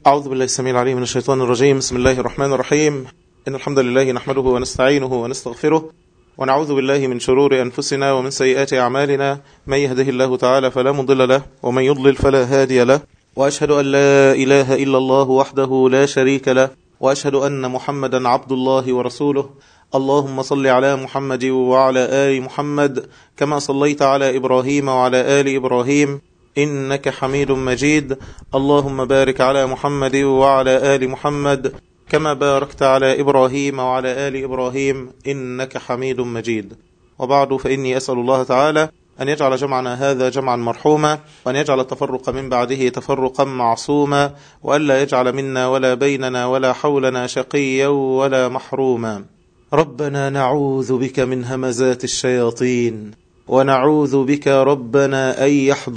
أعوذ بالله السميع العليم من الشيطان الرجيم بسم الله الرحمن الرحيم إن الحمد لله نحمده ونستعينه ونستغفره ونعوذ بالله من شرور أنفسنا ومن سيئات أعمالنا من يهده الله تعالى فلا مضل له ومن يضلل فلا هادي له وأشهد أن لا إله إلا الله وحده لا شريك له وأشهد أن محمدا عبد الله ورسوله اللهم صل على محمد وعلى آل محمد كما صليت على إبراهيم وعلى آل إبراهيم إنك حميد مجيد اللهم بارك على محمد وعلى آل محمد كما باركت على إبراهيم وعلى آل إبراهيم إنك حميد مجيد وبعد فإني أسأل الله تعالى أن يجعل جمعنا هذا جمعا مرحوما وأن يجعل التفرق من بعده تفرقا معصوما وألا يجعل منا ولا بيننا ولا حولنا شقيا ولا محروما ربنا نعوذ بك من همزات الشياطين ونعوذ بك ربنا أن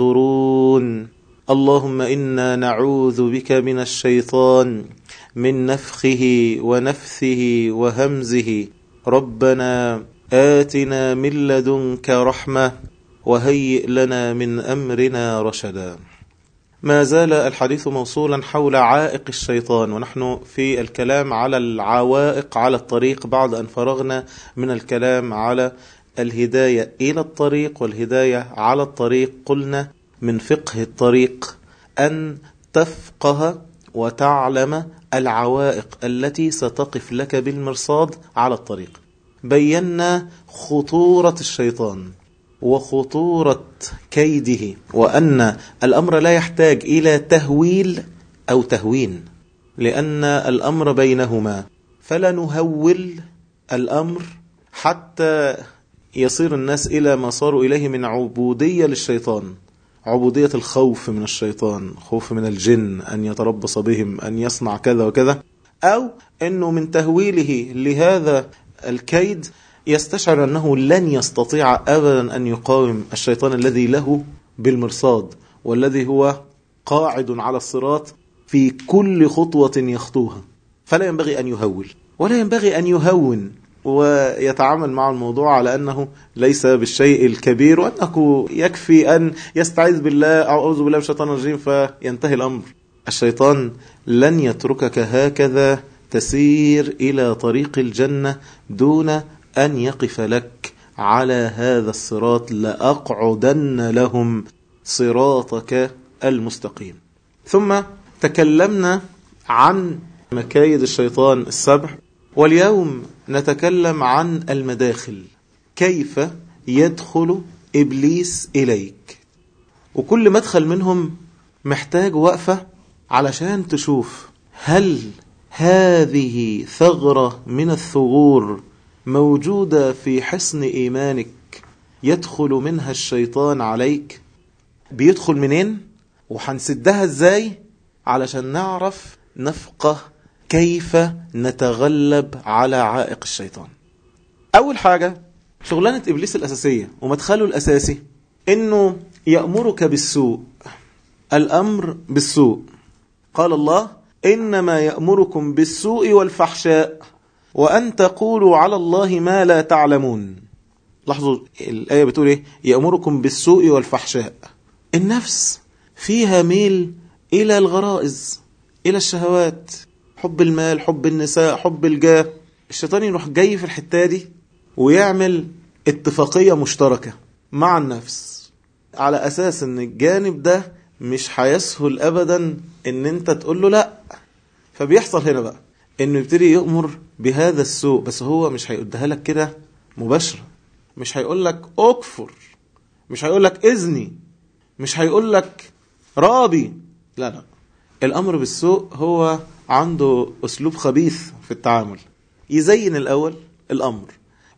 يحضرون اللهم إنا نعوذ بك من الشيطان من نفخه ونفثه وهمزه ربنا آتنا من لدنك رحمة وهيئ لنا من أمرنا رشدا ما زال الحديث موصولا حول عائق الشيطان ونحن في الكلام على العوائق على الطريق بعد أن فرغنا من الكلام على الهداية إلى الطريق والهداية على الطريق قلنا من فقه الطريق أن تفقه وتعلم العوائق التي ستقف لك بالمرصاد على الطريق بينا خطورة الشيطان وخطورة كيده وأن الأمر لا يحتاج إلى تهويل أو تهوين لأن الأمر بينهما فلا نهول الأمر حتى يصير الناس إلى ما صاروا إليه من عبودية للشيطان عبودية الخوف من الشيطان خوف من الجن أن يتربص بهم أن يصنع كذا وكذا أو أنه من تهويله لهذا الكيد يستشعر أنه لن يستطيع أبدا أن يقاوم الشيطان الذي له بالمرصاد والذي هو قاعد على الصراط في كل خطوة يخطوها فلا ينبغي أن يهول ولا ينبغي أن يهون ويتعامل مع الموضوع على أنه ليس بالشيء الكبير وأنه يكفي أن يستعيذ بالله أو أعوذ بالله من الشيطان الرجيم فينتهي الأمر الشيطان لن يتركك هكذا تسير إلى طريق الجنة دون أن يقف لك على هذا الصراط لأقعدن لهم صراطك المستقيم ثم تكلمنا عن مكايد الشيطان السبع واليوم نتكلم عن المداخل كيف يدخل إبليس إليك وكل مدخل منهم محتاج وقفة علشان تشوف هل هذه ثغرة من الثغور موجودة في حصن إيمانك يدخل منها الشيطان عليك بيدخل منين وحنسدها ازاي علشان نعرف نفقه كيف نتغلب على عائق الشيطان أول حاجة شغلانة إبليس الأساسية ومدخله الأساسي إنه يأمرك بالسوء الأمر بالسوء قال الله إنما يأمركم بالسوء والفحشاء وأن تقولوا على الله ما لا تعلمون لاحظوا الآية بتقول إيه يأمركم بالسوء والفحشاء النفس فيها ميل إلى الغرائز إلى الشهوات حب المال حب النساء حب الجاه الشيطان يروح جاي في الحتة دي ويعمل اتفاقية مشتركة مع النفس على أساس ان الجانب ده مش هيسهل أبدا ان انت تقول له لا فبيحصل هنا بقى انه يبتدي يأمر بهذا السوء بس هو مش هيقولها لك كده مباشرة مش هيقول لك اكفر مش هيقول لك اذني مش هيقول لك رابي لا لا الأمر بالسوء هو عنده أسلوب خبيث في التعامل يزين الأول الأمر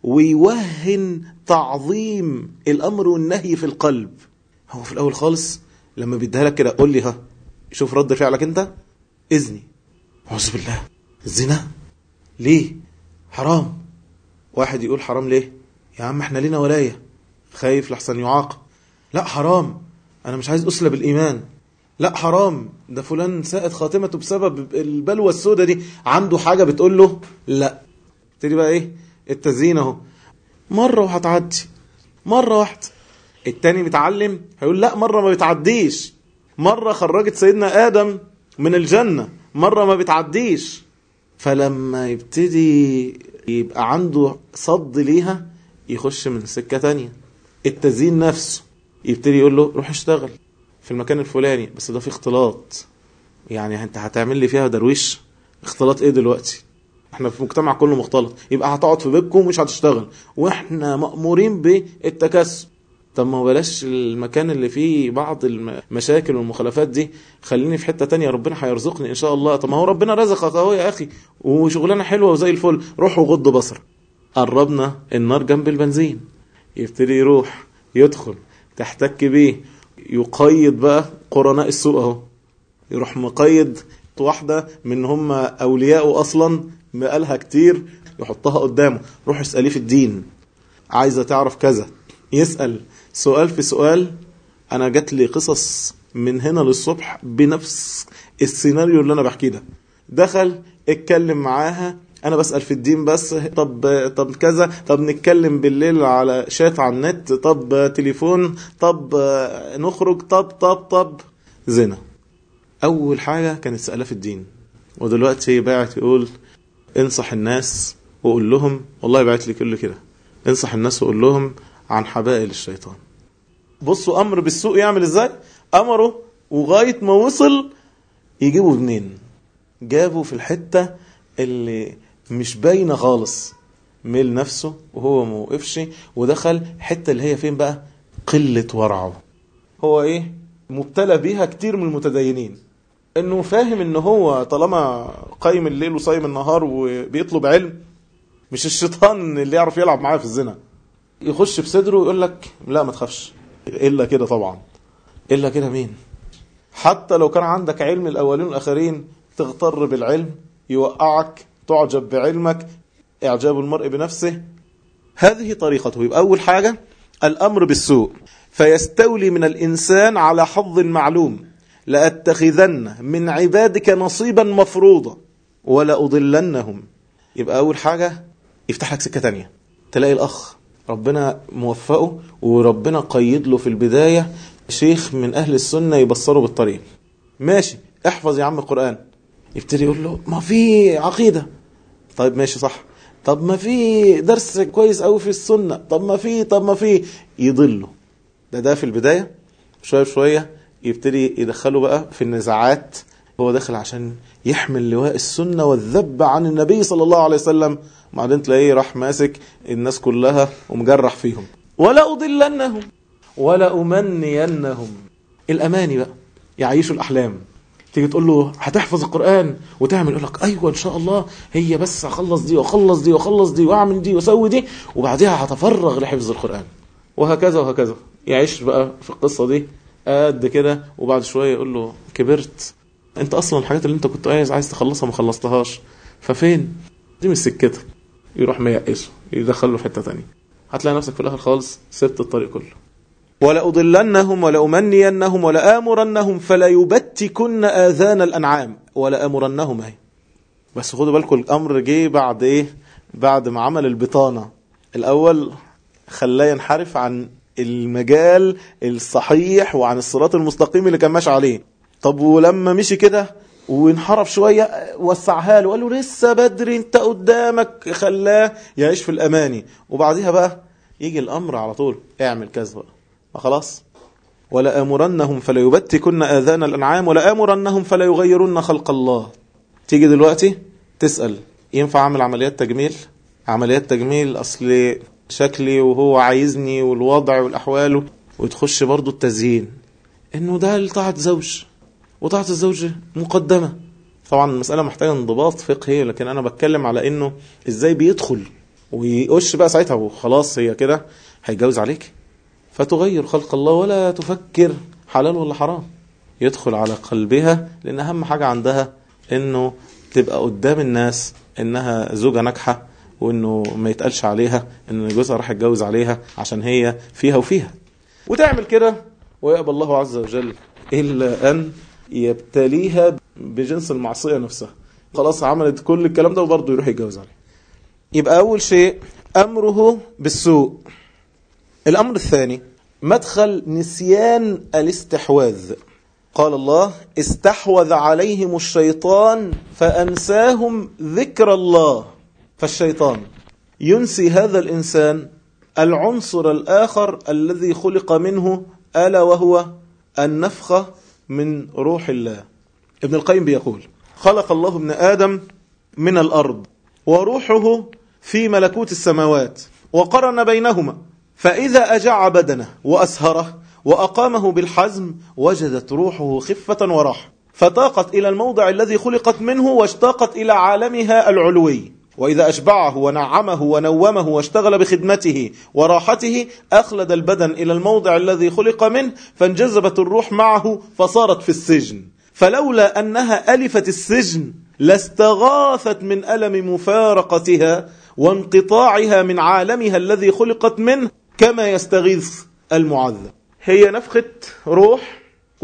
ويوهن تعظيم الأمر والنهي في القلب هو في الأول خالص لما بيديها لك كده قول لي ها شوف رد فعلك أنت إذني أعوذ بالله الزنا ليه حرام واحد يقول حرام ليه يا عم احنا لينا ولاية خايف لحسن يعاقب لا حرام أنا مش عايز أسلب الإيمان لا حرام ده فلان ساءت خاتمته بسبب البلوى السوداء دي عنده حاجة بتقول له لا تبتدي بقى ايه التزيين اهو مرة وهتعدي مرة واحدة التاني متعلم هيقول لا مرة ما بتعديش مرة خرجت سيدنا آدم من الجنة مرة ما بتعديش فلما يبتدي يبقى عنده صد ليها يخش من سكة تانية التزيين نفسه يبتدي يقول له روح اشتغل في المكان الفلاني بس ده في اختلاط يعني انت هتعمل لي فيها درويش اختلاط ايه دلوقتي احنا في مجتمع كله مختلط يبقى هتقعد في بيتكم ومش هتشتغل واحنا مأمورين بالتكسب طب ما بلاش المكان اللي فيه بعض المشاكل والمخالفات دي خليني في حتة تانية ربنا هيرزقني ان شاء الله طب ما هو ربنا رزقك اهو يا اخي وشغلانة حلوة وزي الفل روح وغض بصر قربنا النار جنب البنزين يبتدي يروح يدخل تحتك بيه يقيد بقى قرناء السوق اهو يروح مقيد واحدة من هم أولياءه أصلا بقالها كتير يحطها قدامه روح اسأليه في الدين عايزة تعرف كذا يسأل سؤال في سؤال أنا جات لي قصص من هنا للصبح بنفس السيناريو اللي أنا بحكيه ده دخل اتكلم معاها انا بسال في الدين بس طب طب كذا طب نتكلم بالليل على شات على النت طب تليفون طب نخرج طب طب طب زنا اول حاجه كانت سألة في الدين ودلوقتي باعت يقول انصح الناس وقول لهم والله باعت لي كل كده انصح الناس وقول لهم عن حبائل الشيطان بصوا امر بالسوء يعمل ازاي امره وغايه ما وصل يجيبوا منين جابوا في الحته اللي مش باينه خالص ميل نفسه وهو ما وقفش ودخل حته اللي هي فين بقى قله ورعه هو ايه مبتلى بيها كتير من المتدينين انه فاهم ان هو طالما قايم الليل وصايم النهار وبيطلب علم مش الشيطان اللي يعرف يلعب معاه في الزنا يخش في صدره ويقول لك لا ما تخافش الا كده طبعا الا كده مين حتى لو كان عندك علم الاولين والاخرين تغتر بالعلم يوقعك تعجب بعلمك اعجاب المرء بنفسه هذه طريقته يبقى اول حاجه الامر بالسوء فيستولي من الانسان على حظ معلوم لأتخذن من عبادك نصيبا مفروضا ولا أضلنهم يبقى أول حاجة يفتح لك سكة تانية تلاقي الأخ ربنا موفقه وربنا قيد له في البداية شيخ من أهل السنة يبصره بالطريق ماشي احفظ يا عم القرآن يبتدي يقول له ما في عقيدة طيب ماشي صح طب ما في درس كويس قوي في السنة طب ما في طب ما في يضله ده ده في البداية شوية شوية يبتدي يدخله بقى في النزاعات هو داخل عشان يحمل لواء السنة والذب عن النبي صلى الله عليه وسلم بعدين تلاقيه راح ماسك الناس كلها ومجرح فيهم ولا أضلنهم ولا أمنينهم الأماني بقى يعيشوا الأحلام تيجي تقول له هتحفظ القرآن وتعمل يقول لك أيوة إن شاء الله هي بس أخلص دي وأخلص دي وأخلص دي وأعمل دي وأسوي دي وبعدها هتفرغ لحفظ القرآن وهكذا وهكذا يعيش بقى في القصة دي قد كده وبعد شوية يقول له كبرت انت اصلا الحاجات اللي انت كنت عايز عايز تخلصها ما خلصتهاش ففين دي مش سكتك يروح ميقسه يدخله في حتة تانية هتلاقي نفسك في الاخر خالص سبت الطريق كله ولا أضلنهم ولا أمنينهم ولا آمرنهم فلا يبتكن آذان الأنعام ولا آمرنهم اهي بس خدوا بالكم الأمر جه بعد إيه بعد ما عمل البطانة الأول خلاه ينحرف عن المجال الصحيح وعن الصراط المستقيم اللي كان ماشي عليه طب ولما مشي كده وانحرف شوية وسعها له قال له لسه بدري انت قدامك خلاه يعيش في الأماني وبعديها بقى يجي الأمر على طول اعمل كذا بقى ما خلاص ولا آمرنهم فلا يبتكن آذان الأنعام ولا آمرنهم فلا يغيرن خلق الله تيجي دلوقتي تسأل ينفع أعمل عمليات تجميل عمليات تجميل أصل شكلي وهو عايزني والوضع والأحوال وتخش برضو التزيين إنه ده لطاعة زوج وطاعة الزوج مقدمة طبعا المسألة محتاجة انضباط فقهي لكن أنا بتكلم على إنه إزاي بيدخل ويقش بقى ساعتها وخلاص هي كده هيجوز عليك فتغير خلق الله ولا تفكر حلال ولا حرام يدخل على قلبها لأن أهم حاجة عندها إنه تبقى قدام الناس إنها زوجة ناجحة وإنه ما يتقالش عليها إن جوزها راح يتجوز عليها عشان هي فيها وفيها وتعمل كده ويقبل الله عز وجل إلا أن يبتليها بجنس المعصية نفسها خلاص عملت كل الكلام ده وبرضه يروح يتجوز عليها يبقى أول شيء أمره بالسوء الأمر الثاني مدخل نسيان الاستحواذ قال الله استحوذ عليهم الشيطان فأنساهم ذكر الله فالشيطان ينسي هذا الإنسان العنصر الآخر الذي خلق منه ألا وهو النفخة من روح الله ابن القيم بيقول خلق الله ابن آدم من الأرض وروحه في ملكوت السماوات وقرن بينهما فإذا أجع بدنه وأسهره وأقامه بالحزم وجدت روحه خفة وراحة فطاقت إلى الموضع الذي خلقت منه واشتاقت إلى عالمها العلوي وإذا أشبعه ونعمه ونومه واشتغل بخدمته وراحته أخلد البدن إلى الموضع الذي خلق منه فانجذبت الروح معه فصارت في السجن فلولا أنها ألفت السجن لاستغاثت من ألم مفارقتها وانقطاعها من عالمها الذي خلقت منه كما يستغيث المعذب هي نفخة روح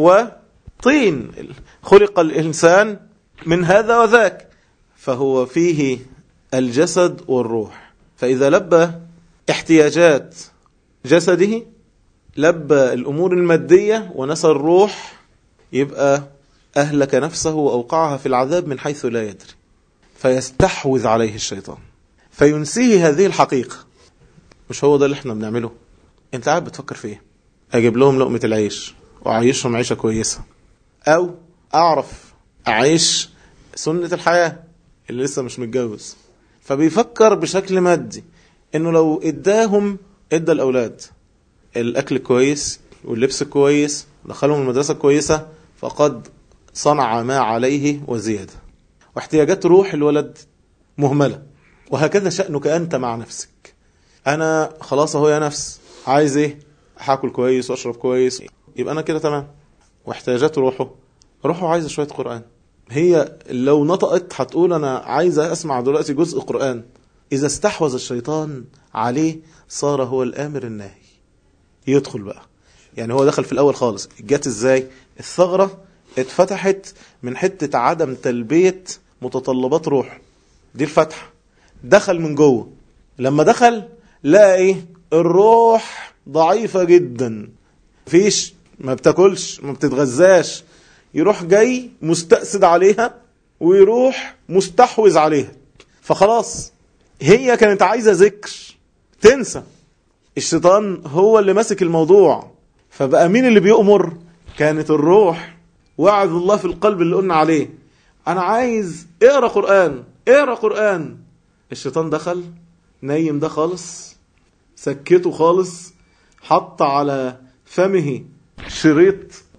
وطين خلق الإنسان من هذا وذاك فهو فيه الجسد والروح فإذا لبى احتياجات جسده لبى الأمور المادية ونسى الروح يبقى أهلك نفسه وأوقعها في العذاب من حيث لا يدري فيستحوذ عليه الشيطان فينسيه هذه الحقيقة مش هو ده اللي احنا بنعمله انت قاعد بتفكر في ايه اجيب لهم لقمة العيش واعيشهم عيشة كويسة او اعرف اعيش سنة الحياة اللي لسه مش متجوز فبيفكر بشكل مادي انه لو اداهم ادى الاولاد الاكل كويس واللبس كويس دخلهم المدرسة كويسة فقد صنع ما عليه وزيادة واحتياجات روح الولد مهملة وهكذا شأنك أنت مع نفسك أنا خلاص أهو يا نفس عايز إيه هاكل كويس وأشرب كويس يبقى أنا كده تمام واحتياجات روحه روحه عايزة شوية قرآن هي لو نطقت هتقول أنا عايزة أسمع دلوقتي جزء قرآن إذا استحوذ الشيطان عليه صار هو الآمر الناهي يدخل بقى يعني هو دخل في الأول خالص جت إزاي الثغرة اتفتحت من حتة عدم تلبية متطلبات روح دي الفتحة دخل من جوه لما دخل لقى ايه الروح ضعيفة جدا فيش ما بتاكلش ما بتتغذاش يروح جاي مستأسد عليها ويروح مستحوذ عليها فخلاص هي كانت عايزة ذكر تنسى الشيطان هو اللي ماسك الموضوع فبقى مين اللي بيؤمر كانت الروح وعد الله في القلب اللي قلنا عليه انا عايز اقرا قرآن اقرا قرآن الشيطان دخل نايم ده خالص سكته خالص حط على فمه شريط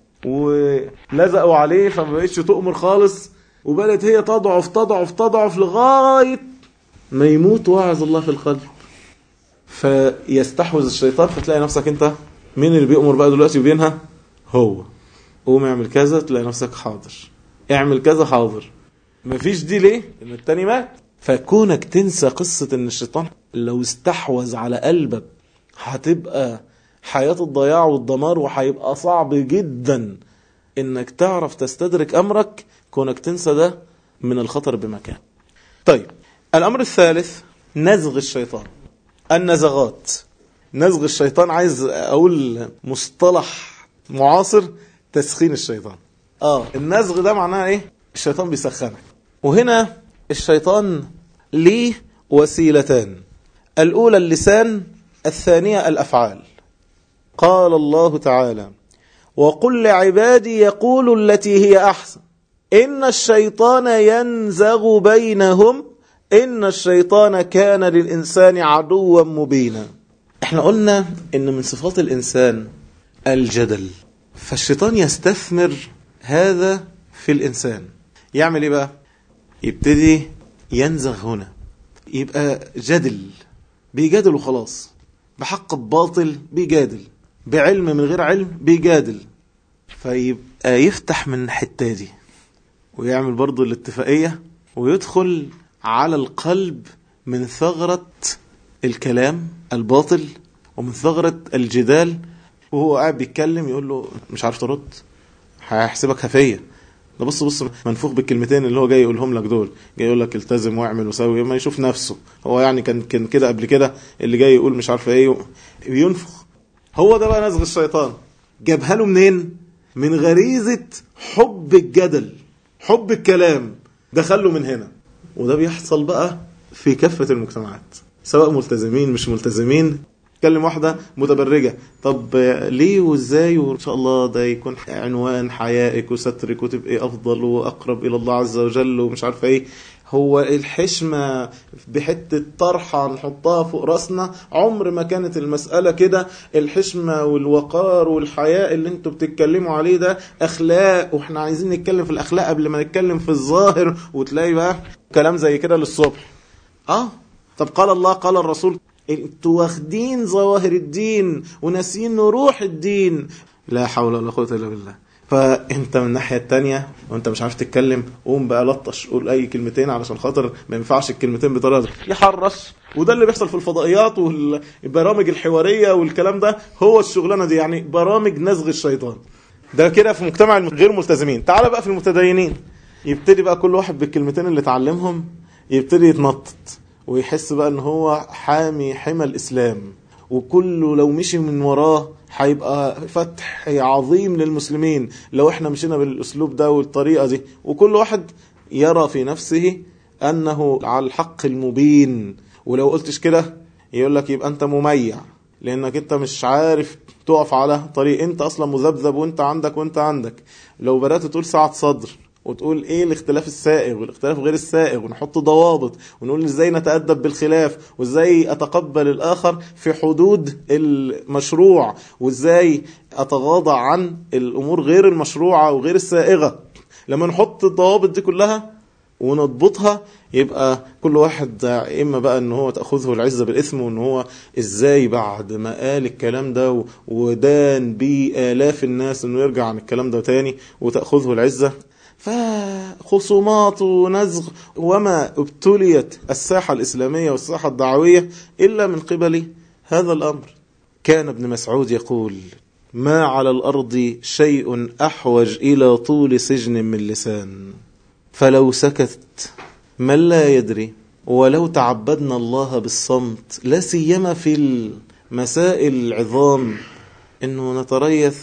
ولزقوا عليه فما بقتش تؤمر خالص وبدت هي تضعف تضعف تضعف لغاية ما يموت واعظ الله في القلب فيستحوذ الشيطان فتلاقي نفسك انت مين اللي بيأمر بقى دلوقتي وبينهى هو قوم اعمل كذا تلاقي نفسك حاضر اعمل كذا حاضر مفيش دي ليه ان التاني مات فكونك تنسى قصة ان الشيطان لو استحوذ على قلبك هتبقى حياة الضياع والدمار وهيبقى صعب جدا انك تعرف تستدرك امرك كونك تنسى ده من الخطر بمكان طيب الامر الثالث نزغ الشيطان النزغات نزغ الشيطان عايز اقول مصطلح معاصر تسخين الشيطان اه النزغ ده معناه ايه الشيطان بيسخنك وهنا الشيطان ليه وسيلتان الأولى اللسان الثانية الأفعال قال الله تعالى وقل لعبادي يقولوا التي هي أحسن إن الشيطان ينزغ بينهم إن الشيطان كان للإنسان عدوا مبينا احنا قلنا إن من صفات الإنسان الجدل فالشيطان يستثمر هذا في الإنسان يعمل إيه بقى يبتدي ينزغ هنا يبقى جدل بيجادل وخلاص بحق بباطل بيجادل بعلم من غير علم بيجادل فيبقى يفتح من الحتة دي ويعمل برضو الاتفاقية ويدخل على القلب من ثغرة الكلام الباطل ومن ثغرة الجدال وهو قاعد بيتكلم يقول له مش عارف ترد هيحسبك هفيه ده بص بص منفوخ بالكلمتين اللي هو جاي يقولهم لك دول جاي يقول لك التزم واعمل وسوي ما يشوف نفسه هو يعني كان كان كده قبل كده اللي جاي يقول مش عارف ايه بينفخ هو ده بقى نزغ الشيطان جابها له منين من غريزة حب الجدل حب الكلام دخله من هنا وده بيحصل بقى في كافة المجتمعات سواء ملتزمين مش ملتزمين تكلم واحدة متبرجة طب ليه وازاي وان شاء الله ده يكون عنوان حيائك وسترك وتبقي افضل واقرب الى الله عز وجل ومش عارف ايه هو الحشمة بحتة طرحة نحطها فوق راسنا عمر ما كانت المسألة كده الحشمة والوقار والحياء اللي انتوا بتتكلموا عليه ده اخلاق واحنا عايزين نتكلم في الاخلاق قبل ما نتكلم في الظاهر وتلاقي بقى كلام زي كده للصبح اه طب قال الله قال الرسول انتوا واخدين ظواهر الدين وناسين روح الدين لا حول ولا قوة الا بالله فانت من الناحيه الثانيه وانت مش عارف تتكلم قوم بقى لطش قول اي كلمتين علشان خاطر ما ينفعش الكلمتين بطريقه دي يحرش وده اللي بيحصل في الفضائيات والبرامج الحواريه والكلام ده هو الشغلانه دي يعني برامج نزغ الشيطان ده كده في مجتمع غير ملتزمين تعال بقى في المتدينين يبتدي بقى كل واحد بالكلمتين اللي اتعلمهم يبتدي يتنطط ويحس بقى ان هو حامي حمى الاسلام وكله لو مشي من وراه هيبقى فتح عظيم للمسلمين لو احنا مشينا بالاسلوب ده والطريقه دي وكل واحد يرى في نفسه انه على الحق المبين ولو قلتش كده يقول لك يبقى انت مميع لانك انت مش عارف تقف على طريق انت اصلا مذبذب وانت عندك وانت عندك لو بدات تقول سعه صدر وتقول ايه الاختلاف السائغ والاختلاف غير السائغ ونحط ضوابط ونقول ازاي نتأدب بالخلاف وازاي اتقبل الاخر في حدود المشروع وازاي اتغاضى عن الامور غير المشروعة وغير السائغة لما نحط الضوابط دي كلها ونضبطها يبقى كل واحد اما بقى ان هو تاخذه العزه بالاثم وان هو ازاي بعد ما قال الكلام ده ودان بيه الاف الناس انه يرجع عن الكلام ده تاني وتاخذه العزه فخصومات ونزغ وما ابتليت الساحة الإسلامية والساحة الدعوية إلا من قبل هذا الأمر كان ابن مسعود يقول ما على الأرض شيء أحوج إلى طول سجن من لسان فلو سكت من لا يدري ولو تعبدنا الله بالصمت لا سيما في المسائل العظام انه نتريث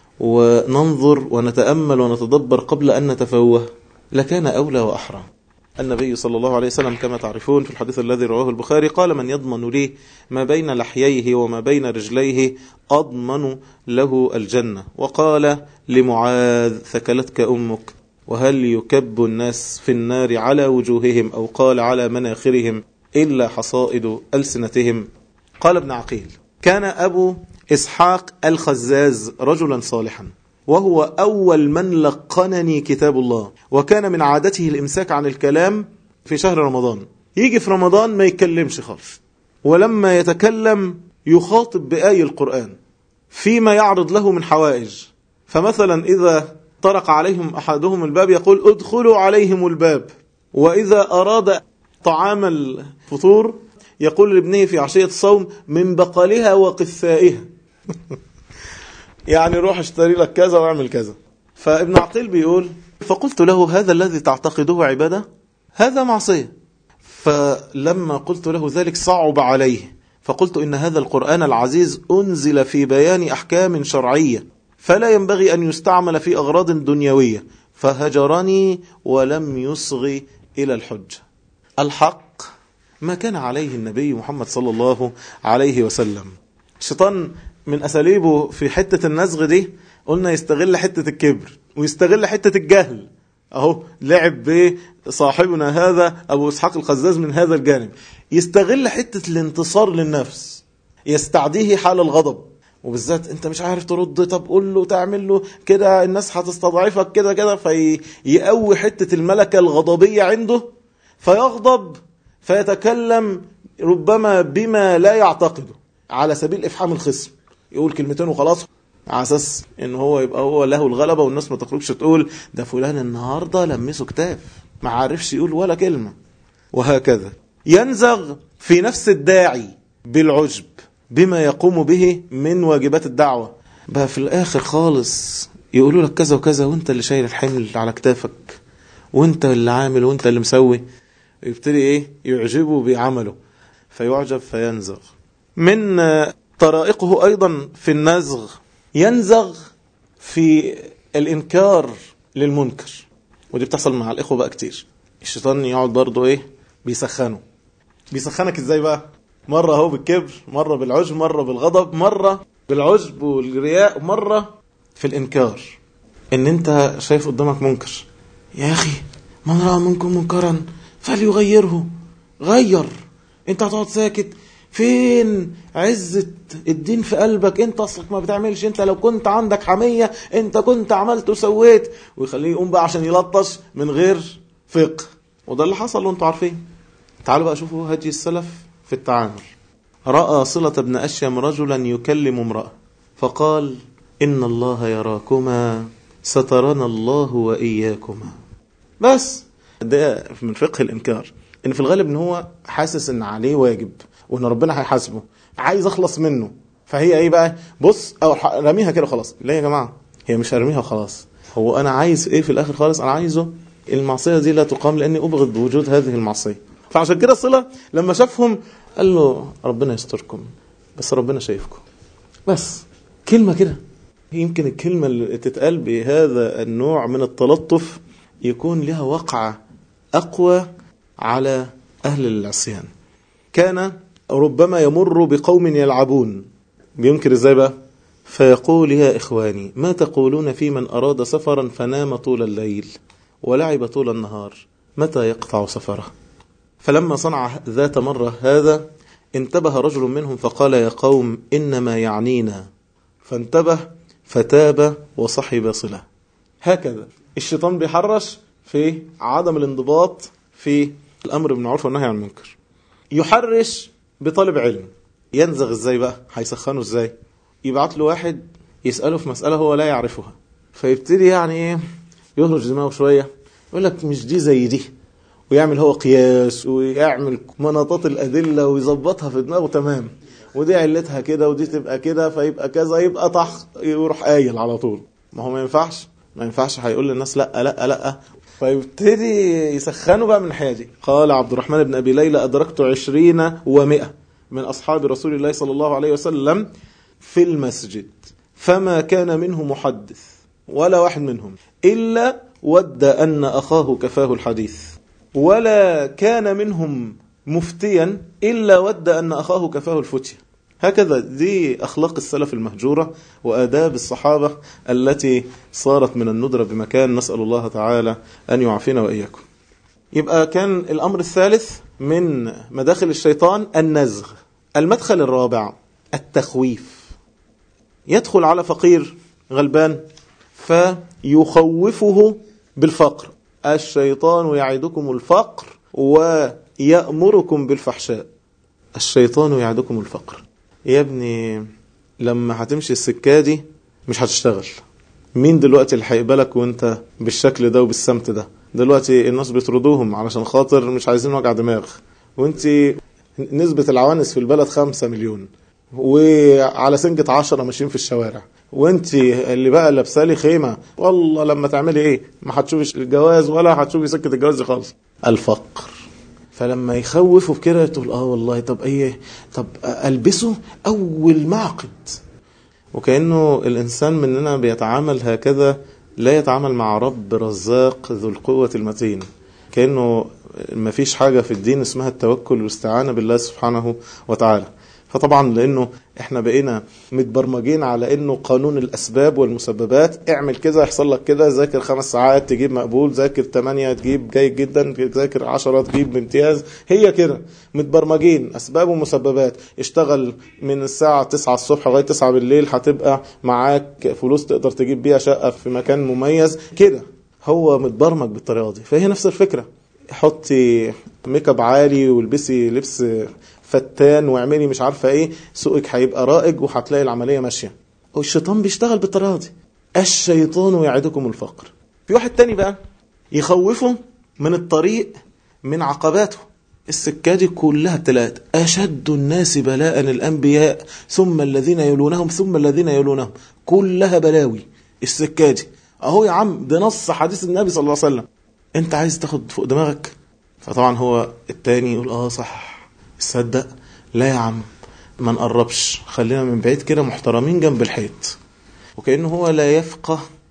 وننظر ونتأمل ونتدبر قبل أن نتفوه لكان أولى وأحرى النبي صلى الله عليه وسلم كما تعرفون في الحديث الذي رواه البخاري قال من يضمن لي ما بين لحييه وما بين رجليه أضمن له الجنة وقال لمعاذ ثكلتك أمك وهل يكب الناس في النار على وجوههم أو قال على مناخرهم إلا حصائد ألسنتهم قال ابن عقيل كان أبو إسحاق الخزاز رجلا صالحا وهو أول من لقنني كتاب الله وكان من عادته الإمساك عن الكلام في شهر رمضان يجي في رمضان ما يتكلمش خالص ولما يتكلم يخاطب بآي القرآن فيما يعرض له من حوائج فمثلا إذا طرق عليهم أحدهم الباب يقول ادخلوا عليهم الباب وإذا أراد طعام الفطور يقول لابنه في عشية الصوم من بقلها وقثائها يعني روح اشتري لك كذا واعمل كذا فابن عقيل بيقول فقلت له هذا الذي تعتقده عبادة هذا معصية فلما قلت له ذلك صعب عليه فقلت إن هذا القرآن العزيز أنزل في بيان أحكام شرعية فلا ينبغي أن يستعمل في أغراض دنيوية فهجرني ولم يصغ إلى الحج الحق ما كان عليه النبي محمد صلى الله عليه وسلم الشيطان من أساليبه في حتة النزغ دي قلنا يستغل حتة الكبر ويستغل حتة الجهل أهو لعب بصاحبنا هذا أبو إسحاق الخزاز من هذا الجانب يستغل حتة الانتصار للنفس يستعديه حال الغضب وبالذات انت مش عارف ترد طب قول له تعمل له كده الناس هتستضعفك كده كده فيقوي حتة الملكة الغضبية عنده فيغضب فيتكلم ربما بما لا يعتقده على سبيل افحام الخصم يقول كلمتين وخلاص على اساس ان هو يبقى هو له الغلبه والناس ما تخرجش تقول ده فلان النهارده لمسه كتاف ما عارفش يقول ولا كلمه وهكذا ينزغ في نفس الداعي بالعجب بما يقوم به من واجبات الدعوه بقى في الاخر خالص يقولوا لك كذا وكذا وانت اللي شايل الحمل على كتافك وانت اللي عامل وانت اللي مسوي يبتدي ايه يعجبه بعمله فيعجب فينزغ من طرائقه أيضا في النزغ ينزغ في الإنكار للمنكر ودي بتحصل مع الإخوة بقى كتير الشيطان يقعد برضه إيه بيسخنه بيسخنك إزاي بقى مرة هو بالكبر مرة بالعجب مرة بالغضب مرة بالعجب والرياء مرة في الإنكار إن أنت شايف قدامك منكر يا أخي من رأى منكم منكرا فليغيره غير أنت هتقعد ساكت فين عزة الدين في قلبك انت اصلك ما بتعملش انت لو كنت عندك حمية انت كنت عملت وسويت ويخليه يقوم بقى عشان يلطش من غير فقه وده اللي حصل وانتوا عارفين تعالوا بقى شوفوا هدي السلف في التعامل رأى صلة بن أشيم رجلا يكلم امرأة فقال إن الله يراكما سترنا الله وإياكما بس ده من فقه الإنكار إن في الغالب إن هو حاسس إن عليه واجب وإن ربنا هيحاسبه عايز أخلص منه فهي إيه بقى بص أو رميها كده خلاص لا يا جماعة هي مش هرميها خلاص هو أنا عايز إيه في الآخر خالص أنا عايزه المعصية دي لا تقام لأني أبغض بوجود هذه المعصية فعشان كده الصلة لما شافهم قال له ربنا يستركم بس ربنا شايفكم بس كلمة كده يمكن الكلمة اللي تتقال بهذا النوع من التلطف يكون لها وقعة أقوى على أهل العصيان كان ربما يمر بقوم يلعبون بينكر ازاي بقى فيقول يا إخواني ما تقولون في من أراد سفرا فنام طول الليل ولعب طول النهار متى يقطع سفره فلما صنع ذات مرة هذا انتبه رجل منهم فقال يا قوم إنما يعنينا فانتبه فتاب وصحب صلة هكذا الشيطان بيحرش في عدم الانضباط في الأمر بالمعروف والنهي عن المنكر يحرش بطالب علم ينزغ ازاي بقى هيسخنه ازاي يبعت له واحد يسأله في مسألة هو لا يعرفها فيبتدي يعني ايه يهرج دماغه شوية يقول لك مش دي زي دي ويعمل هو قياس ويعمل مناطات الأدلة ويظبطها في دماغه تمام ودي علتها كده ودي تبقى كده فيبقى كذا يبقى طح يروح قايل على طول ما هو ما ينفعش ما ينفعش هيقول للناس لا لا لا فيبتدي يسخنوا بقى من الحياة دي قال عبد الرحمن بن أبي ليلى أدركت عشرين ومئة من أصحاب رسول الله صلى الله عليه وسلم في المسجد فما كان منه محدث ولا واحد منهم إلا ود أن أخاه كفاه الحديث ولا كان منهم مفتيا إلا ود أن أخاه كفاه الفتية هكذا دي أخلاق السلف المهجورة وآداب الصحابة التي صارت من الندرة بمكان نسأل الله تعالى أن يعافينا وإياكم يبقى كان الأمر الثالث من مداخل الشيطان النزغ المدخل الرابع التخويف يدخل على فقير غلبان فيخوفه بالفقر الشيطان يعدكم الفقر ويأمركم بالفحشاء الشيطان يعدكم الفقر يا ابني لما هتمشي السكة دي مش هتشتغل مين دلوقتي اللي هيقبلك وانت بالشكل ده وبالسمت ده دلوقتي الناس بيطردوهم علشان خاطر مش عايزين وجع دماغ وانت نسبة العوانس في البلد خمسة مليون وعلى سنجة عشرة ماشيين في الشوارع وانت اللي بقى لابسالي خيمة والله لما تعملي ايه ما هتشوفي الجواز ولا هتشوفي سكة الجواز خالص الفقر فلما يخوفوا بكده تقول اه والله طب ايه طب البسه اول معقد وكأنه الانسان مننا بيتعامل هكذا لا يتعامل مع رب رزاق ذو القوة المتين كأنه ما فيش حاجة في الدين اسمها التوكل والاستعانة بالله سبحانه وتعالى فطبعا لانه احنا بقينا متبرمجين على انه قانون الاسباب والمسببات اعمل كذا يحصل لك كذا ذاكر خمس ساعات تجيب مقبول ذاكر ثمانية تجيب جيد جدا ذاكر عشرة تجيب بامتياز هي كده متبرمجين اسباب ومسببات اشتغل من الساعة 9 الصبح لغاية 9 بالليل هتبقى معاك فلوس تقدر تجيب بيها شقة في مكان مميز كده هو متبرمج بالطريقة دي فهي نفس الفكرة حطي ميك اب عالي والبسي لبس فتان واعملي مش عارفه ايه سوقك هيبقى رائج وهتلاقي العمليه ماشيه والشيطان بيشتغل بالطريقه دي الشيطان يعدكم الفقر في واحد تاني بقى يخوفه من الطريق من عقباته السكة دي كلها ثلاث أشد الناس بلاء الأنبياء ثم الذين يلونهم ثم الذين يلونهم كلها بلاوي السكة دي أهو يا عم ده نص حديث النبي صلى الله عليه وسلم أنت عايز تاخد فوق دماغك فطبعا هو التاني يقول آه صح تصدق لا يا عم ما نقربش خلينا من بعيد كده محترمين جنب الحيط وكأنه هو لا يفقه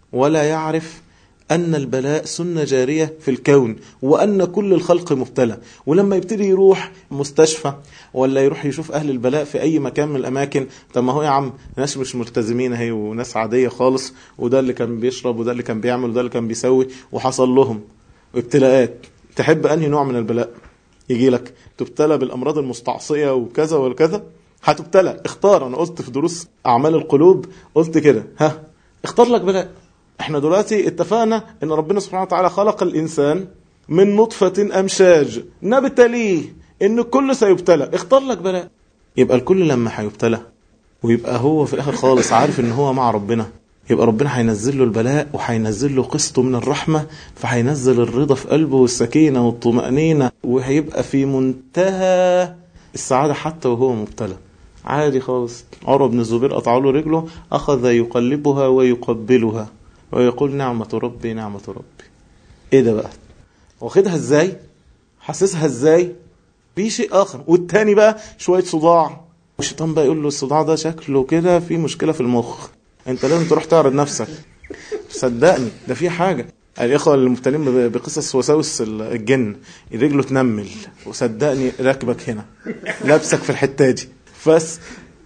ولا يعرف أن البلاء سنة جارية في الكون وأن كل الخلق مبتلى ولما يبتدي يروح مستشفى ولا يروح يشوف أهل البلاء في أي مكان من الأماكن طب ما هو يا عم ناس مش ملتزمين اهي وناس عادية خالص وده اللي كان بيشرب وده اللي كان بيعمل وده اللي كان بيسوي وحصل لهم ابتلاءات تحب أنهي نوع من البلاء يجي لك تبتلى بالأمراض المستعصية وكذا وكذا هتبتلى اختار أنا قلت في دروس أعمال القلوب قلت كده ها اختار لك بلاء احنا دلوقتي اتفقنا ان ربنا سبحانه وتعالى خلق الانسان من نطفة امشاج نبتليه ان الكل سيبتلى اختار لك بلاء يبقى الكل لما هيبتلى ويبقى هو في الاخر خالص عارف ان هو مع ربنا يبقى ربنا هينزل له البلاء وهينزل له قسطه من الرحمة فهينزل الرضا في قلبه والسكينة والطمأنينة وهيبقى في منتهى السعادة حتى وهو مبتلى عادي خالص عروة بن الزبير قطع له رجله أخذ يقلبها ويقبلها ويقول نعمة ربي نعمة ربي ايه ده بقى واخدها ازاي حاسسها ازاي في شيء اخر والتاني بقى شوية صداع والشيطان بقى يقول له الصداع ده شكله كده في مشكلة في المخ انت لازم تروح تعرض نفسك صدقني ده في حاجة الإخوة المبتلين بقصص وساوس الجن رجله تنمل وصدقني راكبك هنا لابسك في الحتة دي بس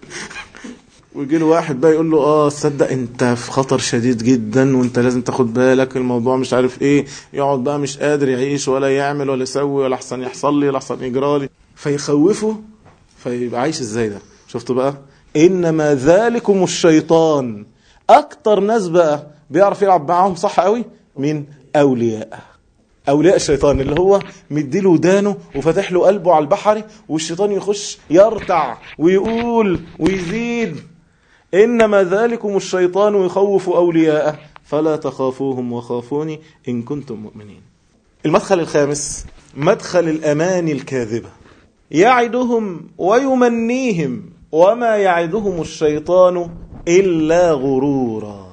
ويجي له واحد بقى يقول له اه تصدق انت في خطر شديد جدا وانت لازم تاخد بالك الموضوع مش عارف ايه يقعد بقى مش قادر يعيش ولا يعمل ولا يسوي ولا احسن يحصل لي ولا احسن يجرى لي فيخوفه فيبقى عايش ازاي ده شفتوا بقى انما ذلكم الشيطان اكتر ناس بقى بيعرف يلعب معاهم صح قوي مين اولياء اولياء الشيطان اللي هو مديله ودانه وفتح له قلبه على البحر والشيطان يخش يرتع ويقول ويزيد إنما ذلكم الشيطان يخوف أولياءه فلا تخافوهم وخافوني إن كنتم مؤمنين المدخل الخامس مدخل الأمان الكاذبة يعدهم ويمنيهم وما يعدهم الشيطان إلا غرورا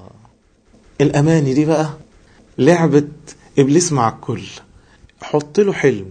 الأماني دي بقى لعبة إبليس مع الكل حط له حلم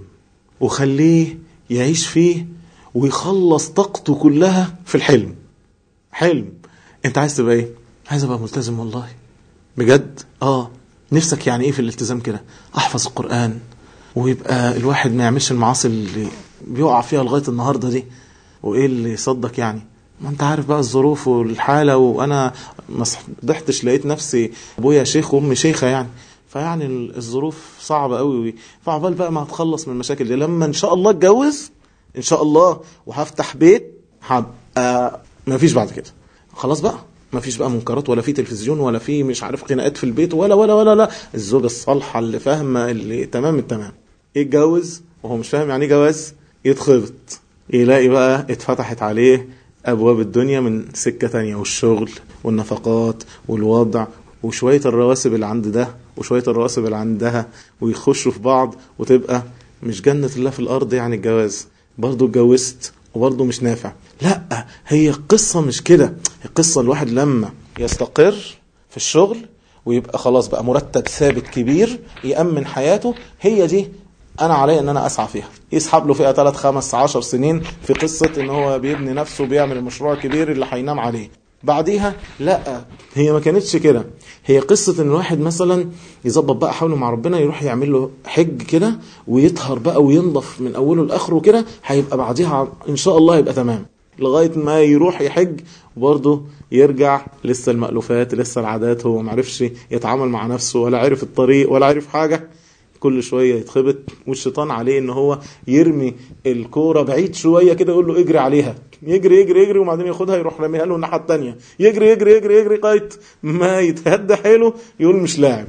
وخليه يعيش فيه ويخلص طاقته كلها في الحلم حلم انت عايز تبقى ايه عايز ابقى ملتزم والله بجد اه نفسك يعني ايه في الالتزام كده احفظ القرآن ويبقى الواحد ما يعملش المعاصي اللي بيقع فيها لغاية النهاردة دي وايه اللي يصدق يعني ما انت عارف بقى الظروف والحالة وانا ما صدحتش لقيت نفسي ابويا شيخ وامي شيخة يعني فيعني الظروف صعبة قوي فعبال بقى ما هتخلص من المشاكل دي لما ان شاء الله اتجوز ان شاء الله وهفتح بيت هبقى ما فيش بعد كده خلاص بقى ما فيش بقى منكرات ولا في تلفزيون ولا في مش عارف خناقات في البيت ولا ولا ولا لا الزوجة الصالحة اللي فاهمة اللي تمام التمام يتجوز وهو مش فاهم يعني ايه جواز يتخبط يلاقي بقى اتفتحت عليه ابواب الدنيا من سكة تانية والشغل والنفقات والوضع وشوية الرواسب اللي عند ده وشوية الرواسب اللي عندها ويخشوا في بعض وتبقى مش جنة الله في الأرض يعني الجواز برضه اتجوزت وبرضه مش نافع لا هي قصة مش كده القصة الواحد لما يستقر في الشغل ويبقى خلاص بقى مرتب ثابت كبير يأمن حياته هي دي انا علي ان انا اسعى فيها يسحب له فيها 3 5 10 سنين في قصة ان هو بيبني نفسه بيعمل المشروع الكبير اللي هينام عليه بعديها لا هي ما كانتش كده هي قصة ان الواحد مثلا يظبط بقى حوله مع ربنا يروح يعمل له حج كده ويطهر بقى وينضف من اوله لاخره كده هيبقى بعديها ان شاء الله يبقى تمام لغاية ما يروح يحج وبرضه يرجع لسه المألوفات لسه العادات هو معرفش يتعامل مع نفسه ولا عرف الطريق ولا عرف حاجة كل شوية يتخبط والشيطان عليه ان هو يرمي الكورة بعيد شوية كده يقول له اجري عليها يجري يجري يجري وبعدين ياخدها يروح راميها له الناحية التانية يجري يجري يجري يجري لغاية ما يتهدى حيله يقول مش لاعب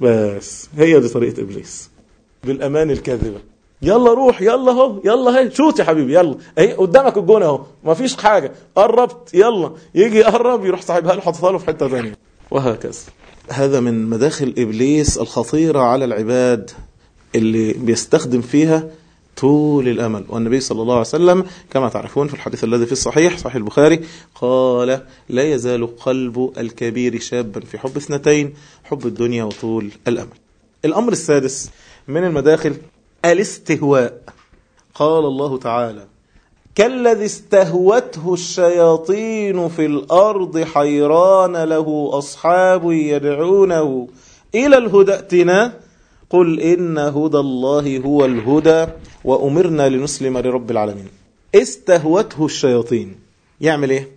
بس هي دي طريقة ابليس بالامان الكاذبة يلا روح يلا اهو يلا هي شوت يا حبيبي يلا اهي قدامك الجون اهو مفيش حاجة قربت يلا يجي يقرب يروح صاحبها له حاططها له في حتة ثانيه وهكذا هذا من مداخل إبليس الخطيرة على العباد اللي بيستخدم فيها طول الأمل والنبي صلى الله عليه وسلم كما تعرفون في الحديث الذي في الصحيح صحيح البخاري قال لا يزال قلب الكبير شابا في حب اثنتين حب الدنيا وطول الأمل الأمر السادس من المداخل الاستهواء قال الله تعالى كالذي استهوته الشياطين في الأرض حيران له أصحاب يدعونه إلى الهدى ائتنا قل إن هدى الله هو الهدى وأمرنا لنسلم لرب العالمين استهوته الشياطين يعمل إيه؟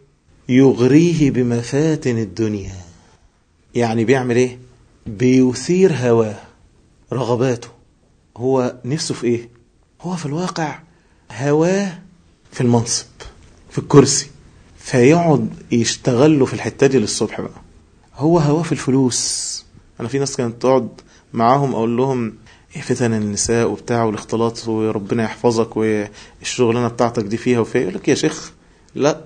يغريه بمفاتن الدنيا يعني بيعمل إيه؟ بيثير هواه رغباته هو نفسه في إيه؟ هو في الواقع هواه في المنصب في الكرسي فيقعد يشتغل له في الحتة دي للصبح بقى هو هواه في الفلوس أنا في ناس كانت تقعد معاهم أقول لهم إيه فتن النساء وبتاع والاختلاط وربنا يحفظك والشغلانة بتاعتك دي فيها وفيها يقول لك يا شيخ لا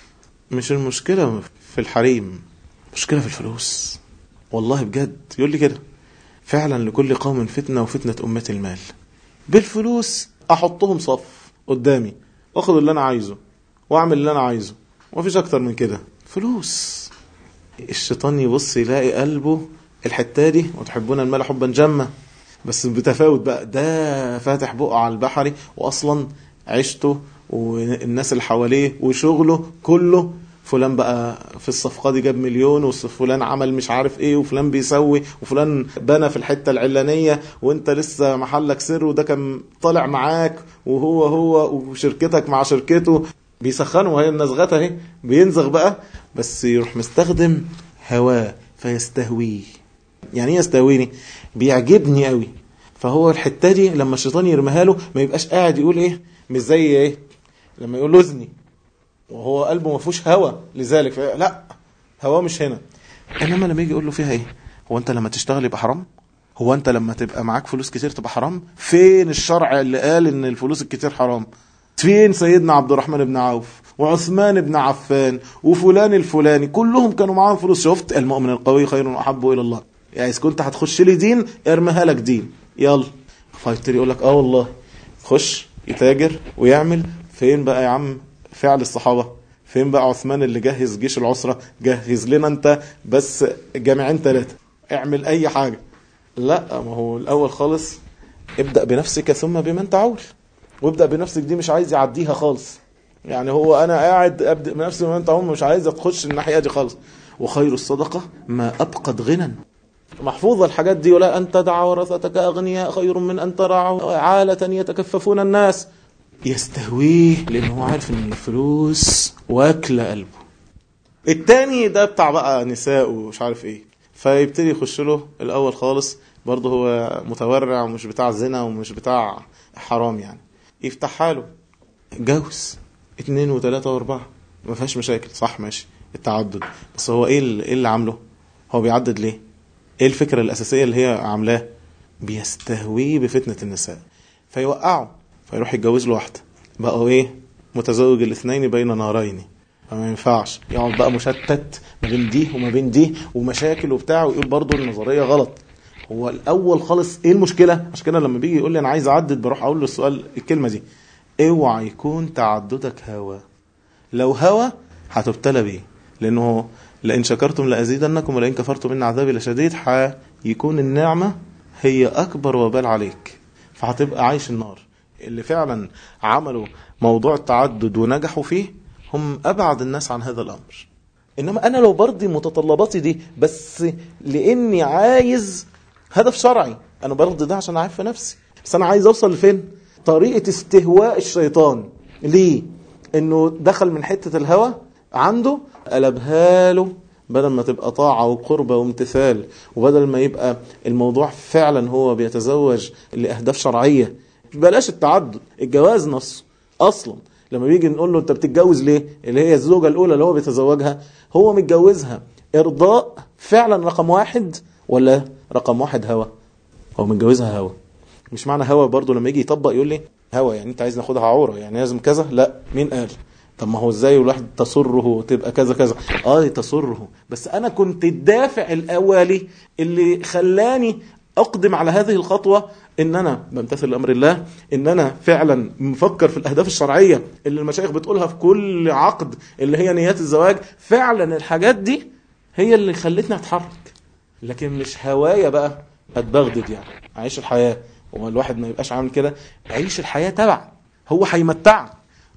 مش المشكلة في الحريم مشكلة في الفلوس والله بجد يقول لي كده فعلا لكل قوم فتنة وفتنة أمة المال بالفلوس أحطهم صف قدامي واخد اللي أنا عايزه واعمل اللي أنا عايزه ومفيش أكتر من كده فلوس الشيطان يبص يلاقي قلبه الحتة دي وتحبون المال حبا جما بس بتفاوت بقى ده فاتح بقه على البحري واصلا عيشته والناس اللي حواليه وشغله كله فلان بقى في الصفقة دي جاب مليون وفلان عمل مش عارف ايه وفلان بيسوي وفلان بنى في الحتة العلانية وانت لسه محلك سر وده كان طالع معاك وهو هو وشركتك مع شركته بيسخنوا وهي النزغات اهي بينزغ بقى بس يروح مستخدم هواه فيستهويه يعني ايه يستهويني بيعجبني قوي فهو الحته دي لما الشيطان يرميها له ما يبقاش قاعد يقول ايه مش زي ايه لما يقول له اذني وهو قلبه ما فيهوش هوى لذلك لا هواه مش هنا انما لما يجي يقول له فيها ايه هو انت لما تشتغل يبقى حرام هو انت لما تبقى معاك فلوس كتير تبقى حرام فين الشرع اللي قال ان الفلوس الكتير حرام فين سيدنا عبد الرحمن بن عوف وعثمان بن عفان وفلان الفلاني كلهم كانوا معاهم فلوس شفت المؤمن القوي خير واحب الى الله يعني اذا كنت هتخش لي دين ارميها لك دين يلا فيبتدي يقول لك اه والله خش يتاجر ويعمل فين بقى يا عم فعل الصحابه فين بقى عثمان اللي جهز جيش العسره جهز لنا انت بس جامعين ثلاثه اعمل اي حاجه لا ما هو الاول خالص ابدا بنفسك ثم بمن تعول وابدا بنفسك دي مش عايز يعديها خالص يعني هو انا قاعد ابدا بنفسي بمن تعول مش عايز تخش الناحيه دي خالص وخير الصدقه ما ابقت غنى محفوظة الحاجات دي ولا أن تدع ورثتك أغنياء خير من أن ترعوا عالة يتكففون الناس يستهويه لأنه هو عارف أن الفلوس واكلة قلبه التاني ده بتاع بقى نساء ومش عارف ايه فيبتدي يخش له الأول خالص برضه هو متورع ومش بتاع زنا ومش بتاع حرام يعني يفتحها له جوز اتنين وتلاتة واربعة ما فيهاش مشاكل صح ماشي التعدد بس هو ايه اللي, إيه اللي عامله هو بيعدد ليه ايه الفكرة الأساسية اللي هي عاملاه بيستهويه بفتنة النساء فيوقعه فيروح يتجوز له واحدة بقوا ايه متزوج الاثنين بين نارين فما ينفعش يقعد بقى مشتت ما بين دي وما بين دي ومشاكل وبتاع ويقول برضه النظرية غلط هو الأول خالص ايه المشكلة عشان كده لما بيجي يقول لي أنا عايز أعدد بروح أقول له السؤال الكلمة دي اوعى يكون تعددك هوى لو هوى هتبتلى بيه لأنه لئن شكرتم لأزيدنكم ولئن كفرتم إن عذابي لشديد هيكون النعمة هي أكبر وبال عليك فهتبقى عايش النار اللي فعلا عملوا موضوع التعدد ونجحوا فيه هم أبعد الناس عن هذا الأمر إنما أنا لو برضي متطلباتي دي بس لأني عايز هدف شرعي أنا برضي ده عشان أعرف نفسي بس أنا عايز أوصل لفين طريقة استهواء الشيطان ليه إنه دخل من حتة الهوى عنده قلبها له بدل ما تبقى طاعة وقربة وامتثال وبدل ما يبقى الموضوع فعلا هو بيتزوج لأهداف شرعية بلاش التعدد الجواز نفسه أصلا لما بيجي نقول له أنت بتتجوز ليه اللي هي الزوجة الأولى اللي هو بيتزوجها هو متجوزها إرضاء فعلا رقم واحد ولا رقم واحد هوى هو متجوزها هوى مش معنى هوى برضه لما يجي يطبق يقول لي هوى يعني انت عايز ناخدها عوره يعني لازم كذا لا مين قال طب ما هو ازاي الواحد تسره تبقى كذا كذا اه تسره بس انا كنت الدافع الاولي اللي خلاني اقدم على هذه الخطوه ان انا بمتثل لامر الله ان انا فعلا مفكر في الاهداف الشرعيه اللي المشايخ بتقولها في كل عقد اللي هي نيات الزواج فعلا الحاجات دي هي اللي خلتني اتحرك لكن مش هوايه بقى اتبغدد يعني اعيش الحياه هو الواحد ما يبقاش عامل كده عيش الحياه تبع هو هيمتعك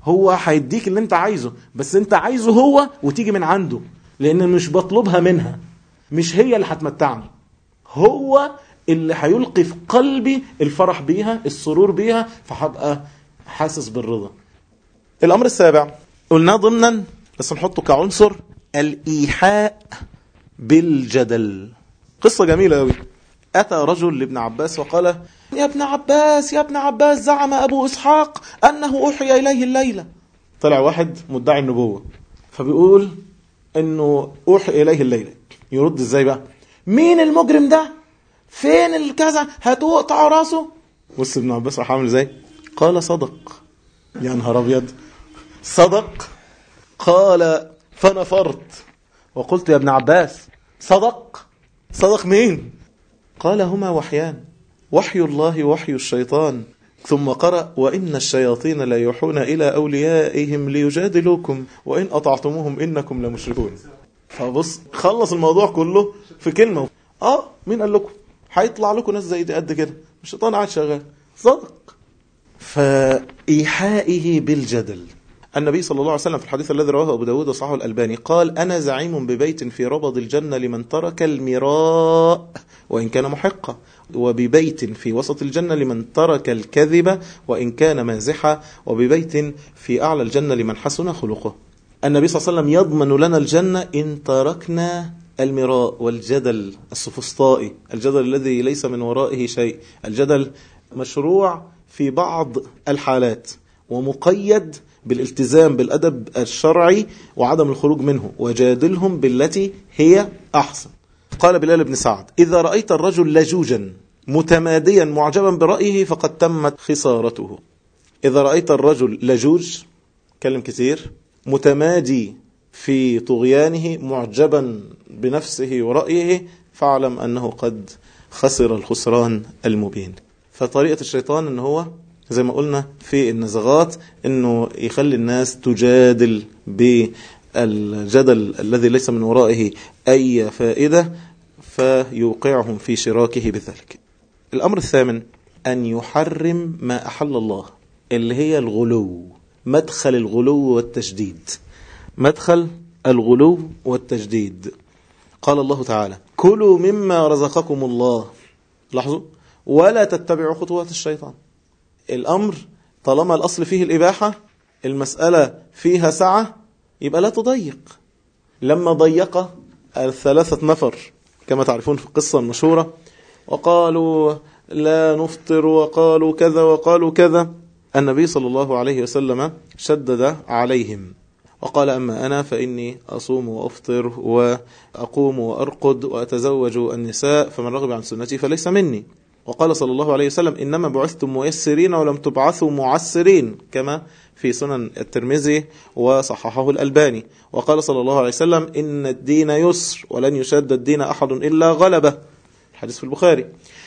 هو هيديك اللي انت عايزه بس انت عايزه هو وتيجي من عنده لان مش بطلبها منها مش هي اللي هتمتعني هو اللي هيلقي في قلبي الفرح بيها السرور بيها فهبقى حاسس بالرضا الامر السابع قلناه ضمنا بس نحطه كعنصر الايحاء بالجدل قصة جميلة قوي أتى رجل لابن عباس وقال يا ابن عباس يا ابن عباس زعم أبو إسحاق أنه أوحي إليه الليلة طلع واحد مدعي النبوة فبيقول أنه أوحي إليه الليلة يرد إزاي بقى مين المجرم ده فين الكذا هتقطع راسه بص ابن عباس راح عامل ازاي قال صدق يا نهار ابيض صدق قال فنفرت وقلت يا ابن عباس صدق صدق مين قال هما وحيان وحي الله وحي الشيطان ثم قرأ وإن الشياطين لا يوحون إلى أوليائهم ليجادلوكم وإن أطعتموهم إنكم لمشركون فبص خلص الموضوع كله في كلمة آه مين قال لكم هيطلع لكم ناس زي دي قد كده الشيطان قاعد شغال صدق فإيحائه بالجدل النبي صلى الله عليه وسلم في الحديث الذي رواه أبو داود وصححه الألباني قال أنا زعيم ببيت في ربض الجنة لمن ترك المراء وإن كان محقا وببيت في وسط الجنة لمن ترك الكذب وإن كان مازحا وببيت في أعلى الجنة لمن حسن خلقه النبي صلى الله عليه وسلم يضمن لنا الجنة إن تركنا المراء والجدل السفسطائي الجدل الذي ليس من ورائه شيء الجدل مشروع في بعض الحالات ومقيد بالالتزام بالأدب الشرعي وعدم الخروج منه وجادلهم بالتي هي أحسن قال بلال بن سعد إذا رأيت الرجل لجوجا متماديا معجبا برأيه فقد تمت خسارته إذا رأيت الرجل لجوج كلم كثير متمادي في طغيانه معجبا بنفسه ورأيه فاعلم أنه قد خسر الخسران المبين فطريقة الشيطان أنه هو زي ما قلنا في النزغات أنه يخلي الناس تجادل بالجدل الذي ليس من ورائه أي فائدة فيوقعهم في شراكه بذلك الأمر الثامن أن يحرم ما أحل الله اللي هي الغلو مدخل الغلو والتشديد مدخل الغلو والتجديد قال الله تعالى كلوا مما رزقكم الله لاحظوا ولا تتبعوا خطوات الشيطان الأمر طالما الأصل فيه الإباحة المسألة فيها سعة يبقى لا تضيق لما ضيق الثلاثة نفر كما تعرفون في القصة المشهورة وقالوا لا نفطر وقالوا كذا وقالوا كذا النبي صلى الله عليه وسلم شدد عليهم وقال أما أنا فإني أصوم وأفطر وأقوم وأرقد وأتزوج النساء فمن رغب عن سنتي فليس مني وقال صلى الله عليه وسلم إنما بعثتم ميسرين ولم تبعثوا معسرين كما في سنن الترمذي وصححه الألباني وقال صلى الله عليه وسلم إن الدين يسر ولن يشد الدين أحد إلا غلبه الحديث في البخاري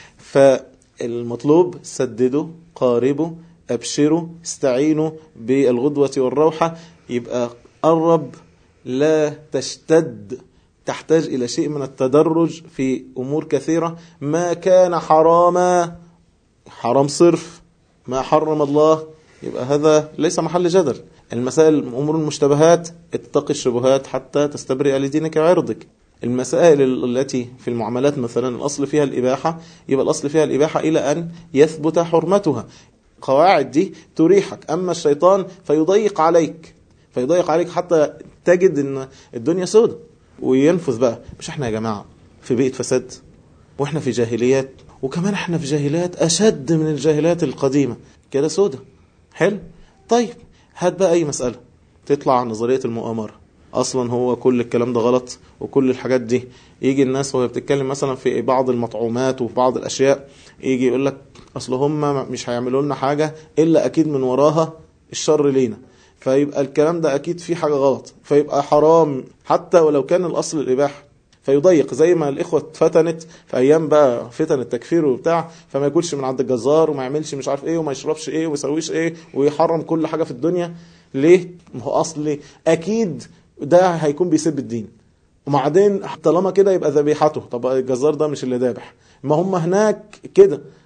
فالمطلوب سددوا قاربوا أبشروا استعينوا بالغدوة والروحة يبقى قرب لا تشتد تحتاج إلى شيء من التدرج في أمور كثيرة ما كان حراما حرام صرف ما حرم الله يبقى هذا ليس محل جدل المسائل أمور المشتبهات اتقي الشبهات حتى تستبرئ لدينك وعرضك المسائل التي في المعاملات مثلا الأصل فيها الإباحة يبقى الأصل فيها الإباحة إلى أن يثبت حرمتها قواعد دي تريحك أما الشيطان فيضيق عليك فيضيق عليك حتى تجد أن الدنيا سودة وينفذ بقى مش احنا يا جماعة في بيئة فساد واحنا في جاهليات وكمان احنا في جاهليات أشد من الجاهليات القديمة كده سودة حلو طيب هات بقى أي مسألة تطلع عن نظرية المؤامرة اصلا هو كل الكلام ده غلط وكل الحاجات دي يجي الناس وهي بتتكلم مثلا في بعض المطعومات وفي بعض الاشياء يجي يقول لك اصل هم مش هيعملوا لنا حاجه الا اكيد من وراها الشر لينا فيبقى الكلام ده اكيد فيه حاجه غلط فيبقى حرام حتى ولو كان الاصل الاباحه فيضيق زي ما الاخوه اتفتنت في ايام بقى فتن التكفير وبتاع فما ياكلش من عند الجزار وما يعملش مش عارف ايه وما يشربش ايه وما يسويش ايه ويحرم كل حاجه في الدنيا ليه؟ ما هو اصل اكيد ده هيكون بيسب الدين وبعدين طالما كده يبقى ذبيحته طب الجزار ده مش اللي ذابح ما هم هناك كده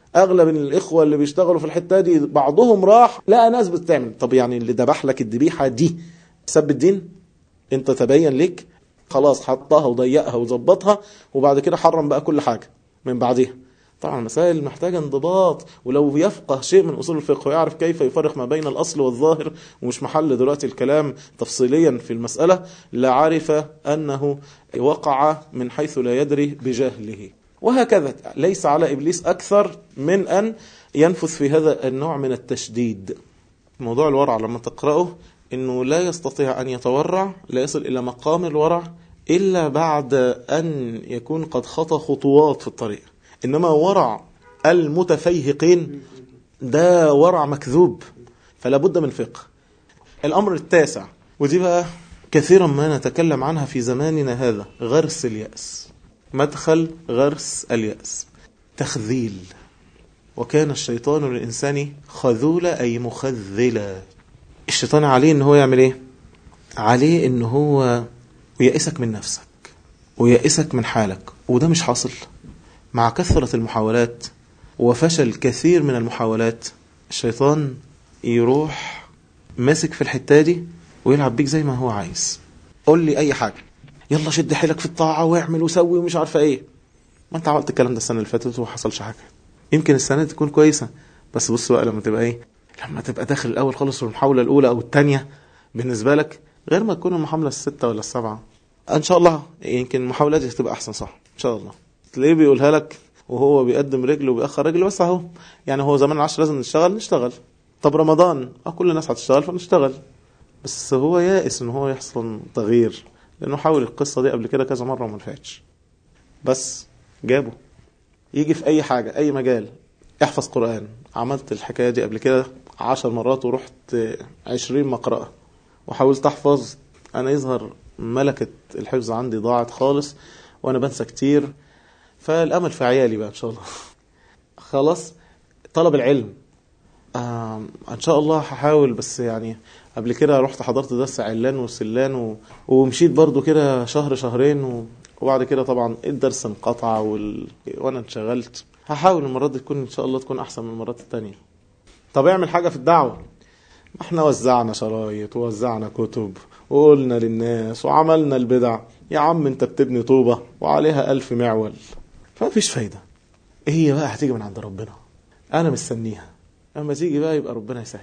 اغلب الاخوه اللي بيشتغلوا في الحته دي بعضهم راح لقى ناس بتعمل طب يعني اللي ذبح لك الذبيحه دي سب الدين انت تبين لك خلاص حطها وضيقها وظبطها وبعد كده حرم بقى كل حاجه من بعديها طبعا المسائل محتاجة انضباط ولو يفقه شيء من أصول الفقه ويعرف كيف يفرق ما بين الأصل والظاهر ومش محل دلوقتي الكلام تفصيليا في المسألة لعرف أنه وقع من حيث لا يدري بجهله وهكذا ليس على إبليس أكثر من أن ينفث في هذا النوع من التشديد موضوع الورع لما تقرأه أنه لا يستطيع أن يتورع لا يصل إلى مقام الورع إلا بعد أن يكون قد خطى خطوات في الطريق إنما ورع المتفيهقين ده ورع مكذوب فلا بد من فقه الأمر التاسع ودي بقى كثيرا ما نتكلم عنها في زماننا هذا غرس اليأس مدخل غرس اليأس تخذيل وكان الشيطان للإنسان خذولا أي مخذلا الشيطان عليه إن هو يعمل إيه عليه إن هو يئسك من نفسك ويئسك من حالك وده مش حاصل مع كثرة المحاولات وفشل كثير من المحاولات الشيطان يروح ماسك في الحتة دي ويلعب بيك زي ما هو عايز قول لي أي حاجة يلا شد حيلك في الطاعة واعمل وسوي ومش عارفة ايه ما انت عملت الكلام ده السنة اللي فاتت وما حصلش حاجة يمكن السنة دي تكون كويسة بس بص بقى لما تبقى ايه لما تبقى داخل الأول خالص في المحاولة الأولى أو الثانية بالنسبة لك غير ما تكون المحاولة الستة ولا السبعة ان شاء الله يمكن محاولاتي تبقى احسن صح ان شاء الله تلاقيه بيقولها لك وهو بيقدم رجله وبيأخر رجله بس اهو يعني هو زمان العشر لازم نشتغل نشتغل طب رمضان اه كل الناس هتشتغل فنشتغل بس هو يائس ان هو يحصل تغيير لانه حاول القصة دي قبل كده كذا مرة وما نفعتش بس جابه يجي في اي حاجة اي مجال احفظ قرآن عملت الحكاية دي قبل كده عشر مرات ورحت عشرين مقرأة وحاولت احفظ انا يظهر ملكة الحفظ عندي ضاعت خالص وانا بنسى كتير فالامل في عيالي بقى ان شاء الله خلاص طلب العلم آه ان شاء الله هحاول بس يعني قبل كده رحت حضرت درس علان وسلان و... ومشيت برضو كده شهر شهرين و... وبعد كده طبعا الدرس انقطع وال... وانا انشغلت هحاول المرات دي تكون ان شاء الله تكون احسن من المرات التانية طب اعمل حاجة في الدعوة ما احنا وزعنا شرايط ووزعنا كتب وقلنا للناس وعملنا البدع يا عم انت بتبني طوبة وعليها ألف معول فمفيش فايدة هي بقى هتيجي من عند ربنا أنا مستنيها أما تيجي بقى يبقى ربنا يسهل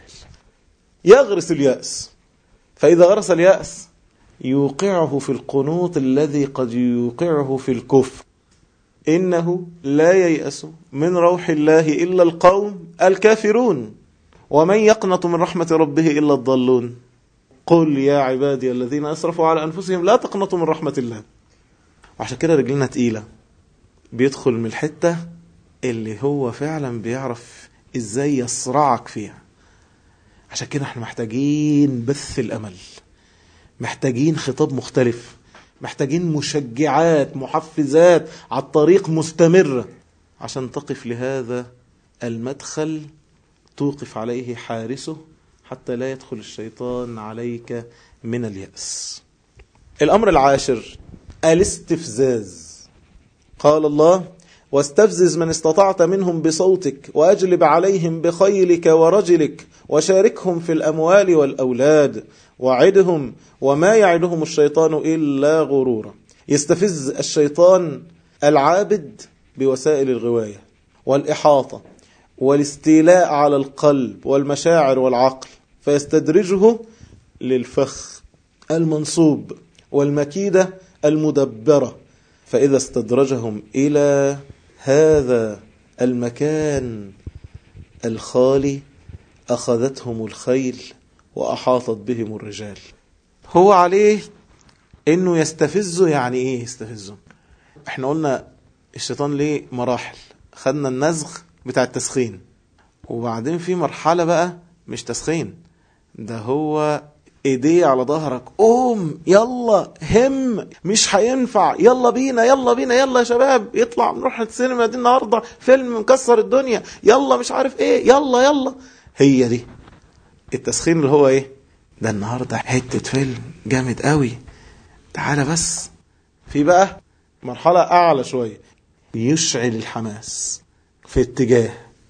يغرس اليأس فإذا غرس اليأس يوقعه في القنوط الذي قد يوقعه في الكفر إنه لا ييأس من روح الله إلا القوم الكافرون ومن يقنط من رحمة ربه إلا الضالون قل يا عبادي الذين أسرفوا على أنفسهم لا تقنطوا من رحمة الله وعشان كده رجلنا تقيلة بيدخل من الحتة اللي هو فعلا بيعرف ازاي يصرعك فيها عشان كده احنا محتاجين بث الأمل محتاجين خطاب مختلف محتاجين مشجعات محفزات على الطريق مستمرة عشان تقف لهذا المدخل توقف عليه حارسه حتى لا يدخل الشيطان عليك من اليأس الأمر العاشر الاستفزاز قال الله واستفزز من استطعت منهم بصوتك وأجلب عليهم بخيلك ورجلك وشاركهم في الأموال والأولاد وعدهم وما يعدهم الشيطان إلا غرورا يستفز الشيطان العابد بوسائل الغواية والإحاطة والاستيلاء على القلب والمشاعر والعقل فيستدرجه للفخ المنصوب والمكيدة المدبرة فإذا استدرجهم إلى هذا المكان الخالي أخذتهم الخيل وأحاطت بهم الرجال هو عليه إنه يستفزه يعني إيه يستفزه إحنا قلنا الشيطان ليه مراحل خدنا النزغ بتاع التسخين وبعدين في مرحلة بقى مش تسخين ده هو ايديه على ظهرك قوم يلا هم مش هينفع يلا بينا يلا بينا يلا يا شباب يطلع نروح السينما دي النهارده فيلم مكسر الدنيا يلا مش عارف ايه يلا يلا هي دي التسخين اللي هو ايه ده النهارده حته فيلم جامد قوي تعالى بس في بقى مرحله اعلى شويه يشعل الحماس في اتجاه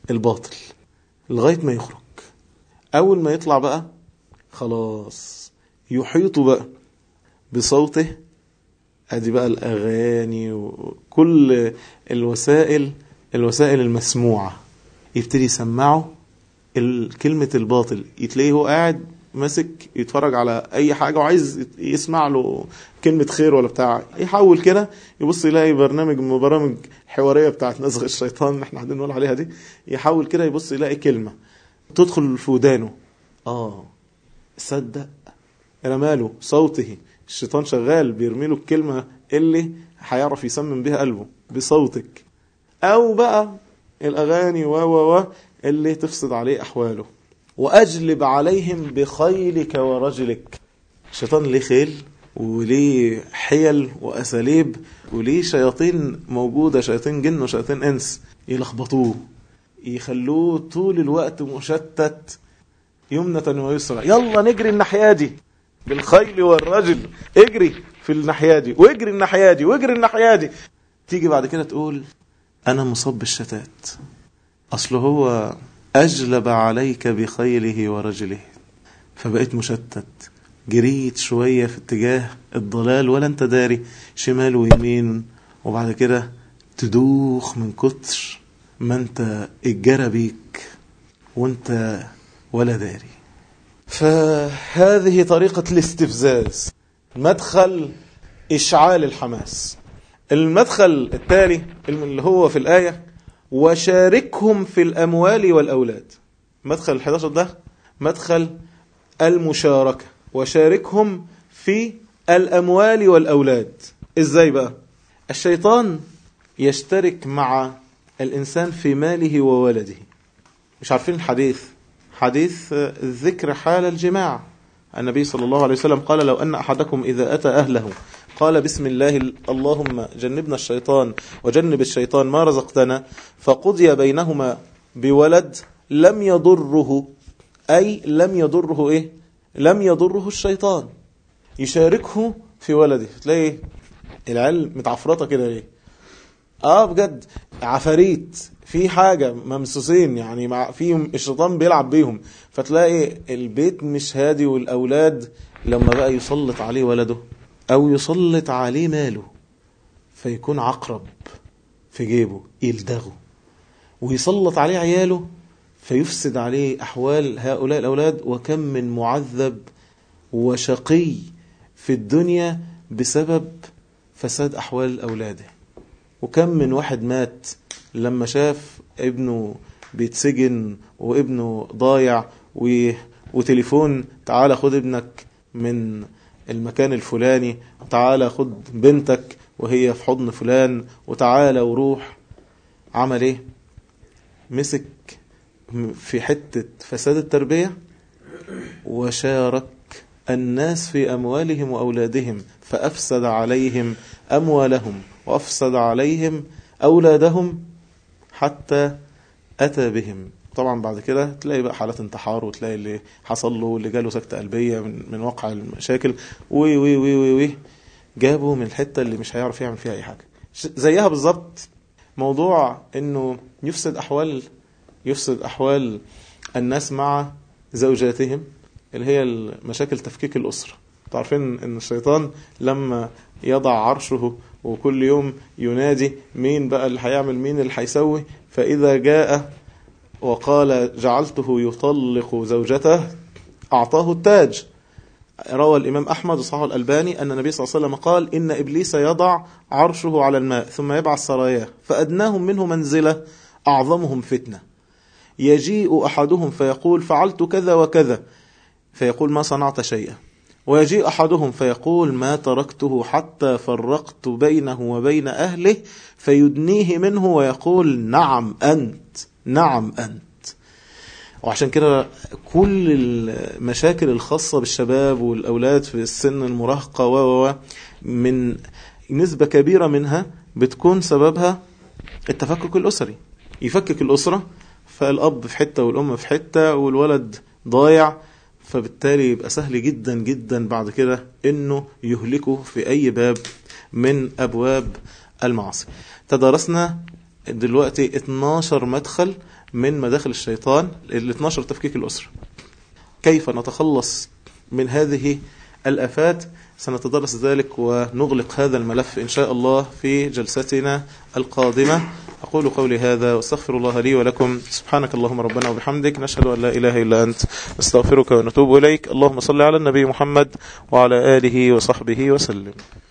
الباطل لغاية ما يخرج أول ما يطلع بقى خلاص يحيط بقى بصوته ادي بقى الاغاني وكل الوسائل الوسائل المسموعه يبتدي يسمعه كلمه الباطل يتلاقيه هو قاعد ماسك يتفرج على اي حاجه وعايز يسمع له كلمه خير ولا بتاع يحاول كده يبص يلاقي برنامج من برامج حواريه بتاعت نزغ الشيطان اللي احنا قاعدين نقول عليها دي يحاول كده يبص يلاقي كلمه تدخل في ودانه اه صدق رماله صوته الشيطان شغال بيرمي له الكلمة اللي هيعرف يسمم بها قلبه بصوتك أو بقى الأغاني و و و اللي تفسد عليه أحواله وأجلب عليهم بخيلك ورجلك الشيطان ليه خيل وليه حيل وأساليب وليه شياطين موجودة شياطين جن وشياطين إنس يلخبطوه يخلوه طول الوقت مشتت يمنة ويسرى يلا نجري الناحية دي بالخيل والرجل اجري في الناحية دي واجري الناحية دي واجري الناحية دي تيجي بعد كده تقول أنا مصاب بالشتات أصل هو أجلب عليك بخيله ورجله فبقيت مشتت جريت شوية في اتجاه الضلال ولا انت داري شمال ويمين وبعد كده تدوخ من كتر ما انت اتجرى بيك وانت ولا داري فهذه طريقة الاستفزاز مدخل إشعال الحماس المدخل التالي اللي هو في الآية وشاركهم في الأموال والأولاد مدخل الحداشر ده مدخل المشاركة وشاركهم في الأموال والأولاد إزاي بقى الشيطان يشترك مع الإنسان في ماله وولده مش عارفين الحديث حديث ذكر حال الجماع النبي صلى الله عليه وسلم قال لو أن أحدكم إذا أتى أهله قال بسم الله اللهم جنبنا الشيطان وجنب الشيطان ما رزقتنا فقضي بينهما بولد لم يضره أي لم يضره إيه لم يضره الشيطان يشاركه في ولده تلاقي العيال متعفرطة كده ليه اه بجد عفاريت في حاجة ممسوسين يعني مع في الشيطان بيلعب بيهم فتلاقي البيت مش هادي والأولاد لما بقى يسلط عليه ولده أو يسلط عليه ماله فيكون عقرب في جيبه يلدغه ويسلط عليه عياله فيفسد عليه أحوال هؤلاء الأولاد وكم من معذب وشقي في الدنيا بسبب فساد أحوال أولاده وكم من واحد مات لما شاف ابنه بيتسجن وابنه ضايع و... وتليفون تعالى خد ابنك من المكان الفلاني تعالى خد بنتك وهي في حضن فلان وتعالى وروح عمل ايه مسك في حتة فساد التربية وشارك الناس في أموالهم وأولادهم فأفسد عليهم أموالهم وأفسد عليهم أولادهم حتى أتى بهم طبعا بعد كده تلاقي بقى حالات انتحار وتلاقي اللي حصل له واللي جاله سكتة قلبية من, من واقع المشاكل وي وي وي وي وي جابه من الحتة اللي مش هيعرف يعمل فيها أي حاجة زيها بالظبط موضوع انه يفسد احوال يفسد احوال الناس مع زوجاتهم اللي هي مشاكل تفكيك الاسره تعرفين ان الشيطان لما يضع عرشه وكل يوم ينادي مين بقى اللي هيعمل مين اللي هيسوي فاذا جاء وقال جعلته يطلق زوجته اعطاه التاج روى الإمام أحمد وصححه الألباني أن النبي صلى الله عليه وسلم قال إن إبليس يضع عرشه على الماء ثم يبعث سراياه فأدناهم منه منزلة أعظمهم فتنة يجيء أحدهم فيقول فعلت كذا وكذا فيقول ما صنعت شيئا ويجيء أحدهم فيقول ما تركته حتى فرقت بينه وبين أهله فيدنيه منه ويقول نعم أنت نعم أنت وعشان كده كل المشاكل الخاصة بالشباب والأولاد في السن المراهقة و من نسبة كبيرة منها بتكون سببها التفكك الأسري يفكك الأسرة فالأب في حتة والأم في حتة والولد ضايع فبالتالي يبقى سهل جدا جدا بعد كده انه يهلكه في اي باب من ابواب المعاصي تدارسنا دلوقتي 12 مدخل من مداخل الشيطان ال 12 تفكيك الأسرة كيف نتخلص من هذه الآفات سنتدرس ذلك ونغلق هذا الملف إن شاء الله في جلستنا القادمة أقول قولي هذا واستغفر الله لي ولكم سبحانك اللهم ربنا وبحمدك نشهد أن لا إله إلا أنت نستغفرك ونتوب إليك اللهم صل على النبي محمد وعلى آله وصحبه وسلم